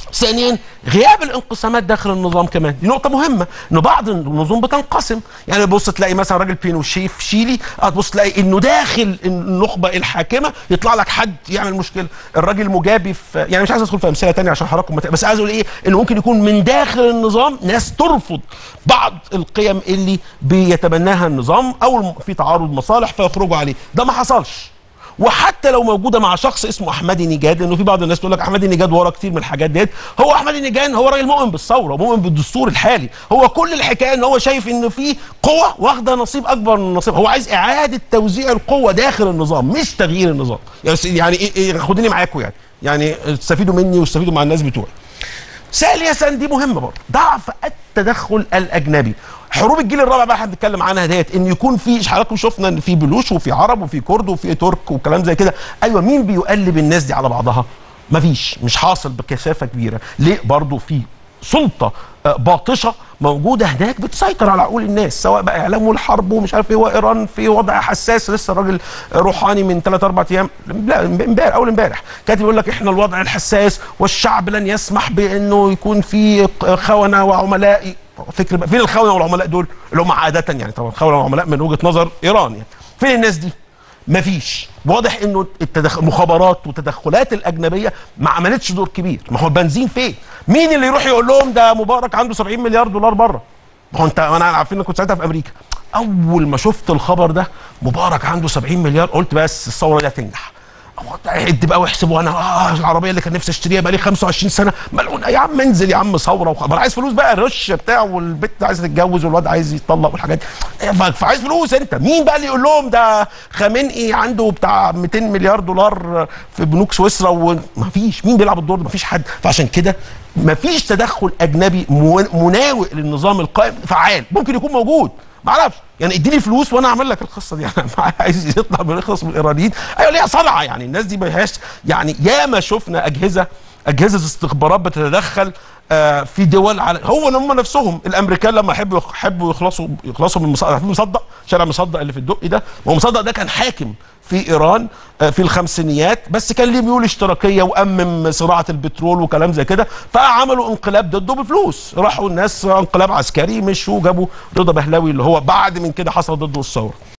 ثانيا غياب الانقسامات داخل النظام كمان دي نقطه مهمه ان بعض النظم بتنقسم يعني بص تلاقي مثلا راجل بينوشيه في شيلي هتبص تلاقي انه داخل النخبه الحاكمه يطلع لك حد يعمل مشكله الراجل مجابي في يعني مش عايز ادخل في امثله ثانيه عشان حضراتكم مت... بس عايز اقول ايه انه ممكن يكون من داخل النظام ناس ترفض بعض القيم اللي بيتبناها النظام او في تعارض مصالح فيخرجوا عليه ده ما حصلش وحتى لو موجوده مع شخص اسمه احمدي نجاد لانه في بعض الناس تقول لك احمدي نجاد ورا كتير من الحاجات ديت هو احمدي نجاد هو راجل مؤمن بالثوره ومؤمن بالدستور الحالي هو كل الحكايه ان هو شايف ان في قوه واخده نصيب اكبر من النصيب هو عايز اعاده توزيع القوه داخل النظام مش تغيير النظام يعني يعني ايه, إيه خدوني معاكم يعني يعني استفيدوا مني واستفيدوا مع الناس بتوعي ثالثا دي مهمه برضه ضعف التدخل الاجنبي حروب الجيل الرابع بقى احنا بنتكلم عنها ديت ان يكون في حضراتكم شفنا ان في بلوش وفي عرب وفي كرد وفي ترك وكلام زي كده ايوه مين بيقلب الناس دي على بعضها مفيش مش حاصل بكثافه كبيره ليه برضه في سلطه باطشه موجوده هناك بتسيطر على عقول الناس سواء بقى اعلام والحرب ومش عارف ايه وايران في وضع حساس لسه الراجل روحاني من ثلاث اربع ايام لا امبارح اول امبارح كاتب يقول لك احنا الوضع الحساس والشعب لن يسمح بانه يكون في خونه وعملاء فكر بقى فين الخونه والعملاء دول اللي هم عاده يعني طبعا الخونه والعملاء من وجهه نظر ايران يعني فين الناس دي؟ مفيش واضح انه التدخ... المخابرات والتدخلات الاجنبيه ما عملتش دور كبير ما هو البنزين فين مين اللي يروح يقول لهم ده مبارك عنده 70 مليار دولار بره ما هو انت انا عارفين انك كنت ساعتها في امريكا اول ما شفت الخبر ده مبارك عنده 70 مليار قلت بس الثوره دي هتنجح عد بقى واحسب وانا اه العربيه اللي كان نفسي اشتريها بقى لي 25 سنه ملعون يا عم انزل يا عم ثوره وخ... عايز فلوس بقى الرش بتاع والبت عايزه تتجوز والواد عايز يتطلق والحاجات دي فعايز فلوس انت مين بقى اللي يقول لهم ده خامنئي عنده بتاع 200 مليار دولار في بنوك سويسرا ومفيش مين بيلعب الدور ده مفيش حد فعشان كده مفيش تدخل اجنبي مناوئ للنظام القائم فعال ممكن يكون موجود ما اعرفش يعني اديني فلوس وانا اعمل لك القصه دي يعني عايز يطلع بيخلص من الايرانيين ايوه ليها صنعه يعني الناس دي ما يعني ياما شفنا اجهزه اجهزه استخبارات بتتدخل آه في دول على هو هم نفسهم الامريكان لما يحبوا يحبوا يخلصوا يخلصوا من مصدق مصدق شارع مصدق اللي في الدقي ده هو مصدق ده كان حاكم في ايران آه في الخمسينيات بس كان ليه ميول اشتراكيه وامم صناعه البترول وكلام زي كده فعملوا انقلاب ضده بفلوس راحوا الناس انقلاب عسكري مشوا جابوا رضا بهلاوي اللي هو بعد من كده حصل ضده الثوره